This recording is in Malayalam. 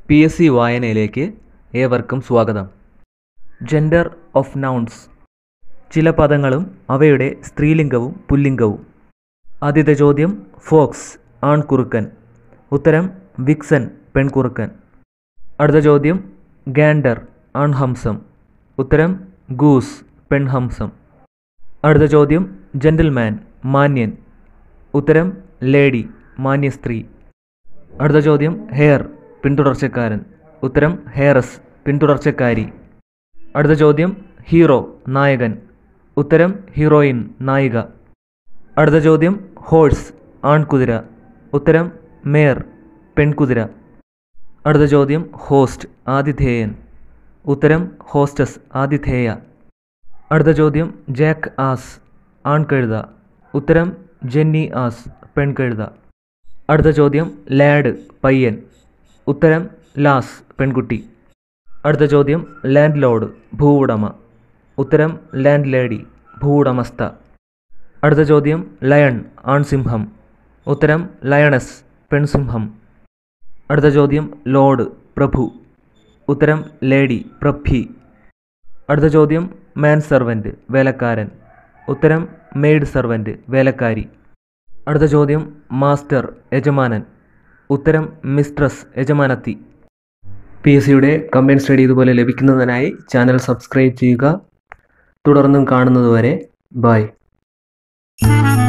പി എസ് സി വായനയിലേക്ക് ഏവർക്കും സ്വാഗതം ജെൻഡർ ഓഫ് നൗൺസ് ചില പദങ്ങളും അവയുടെ സ്ത്രീലിംഗവും പുല്ലിംഗവും ആദ്യത്തെ ചോദ്യം ഫോക്സ് ആൺകുറുക്കൻ ഉത്തരം വിക്സൻ പെൺകുറുക്കൻ അടുത്ത ചോദ്യം ഗാൻഡർ ആൺഹംസം ഉത്തരം ഗൂസ് പെൺഹംസം അടുത്ത ചോദ്യം ജെന്റിൽമാൻ മാന്യൻ ഉത്തരം ലേഡി മാന്യസ്ത്രീ അടുത്ത ചോദ്യം ഹെയർ പിന്തുടർച്ചക്കാരൻ ഉത്തരം ഹെയറസ് പിന്തുടർച്ചക്കാരി അടുത്ത ചോദ്യം ഹീറോ നായകൻ ഉത്തരം ഹീറോയിൻ നായിക അടുത്ത ചോദ്യം ഹോഴ്സ് ആൺകുതിര ഉത്തരം മേയർ പെൺകുതിര അടുത്ത ചോദ്യം ഹോസ്റ്റ് ആതിഥേയൻ ഉത്തരം ഹോസ്റ്റസ് ആതിഥേയ അടുത്ത ചോദ്യം ജാക്ക് ആസ് ആൺകഴുത ഉത്തരം ജെന്നി ആസ് പെൺകഴുത അടുത്ത ചോദ്യം ലാഡ് പയ്യൻ ഉത്തരം ലാസ് പെൺകുട്ടി അടുത്ത ചോദ്യം ലാൻഡ് ലോഡ് ഭൂവുടമ ഉത്തരം ലാൻഡ് ലേഡി ഭൂവുടമസ്ഥ അടുത്ത ചോദ്യം ലയൺ ആൺസിംഹം ഉത്തരം ലയണസ് പെൺസിംഹം അടുത്ത ചോദ്യം ലോഡ് പ്രഭു ഉത്തരം ലേഡി പ്രഭി അടുത്ത ചോദ്യം മാൻ സെർവൻറ്റ് വേലക്കാരൻ ഉത്തരം മെയ്ഡ് സെർവൻറ്റ് വേലക്കാരി അടുത്ത ചോദ്യം മാസ്റ്റർ യജമാനൻ ഉത്തരം മിസ്ട്രസ് യജമാനത്തി പി എസ് സിയുടെ കമ്പൈൻ സ്റ്റഡി ഇതുപോലെ ലഭിക്കുന്നതിനായി ചാനൽ സബ്സ്ക്രൈബ് ചെയ്യുക തുടർന്നും കാണുന്നതുവരെ ബൈ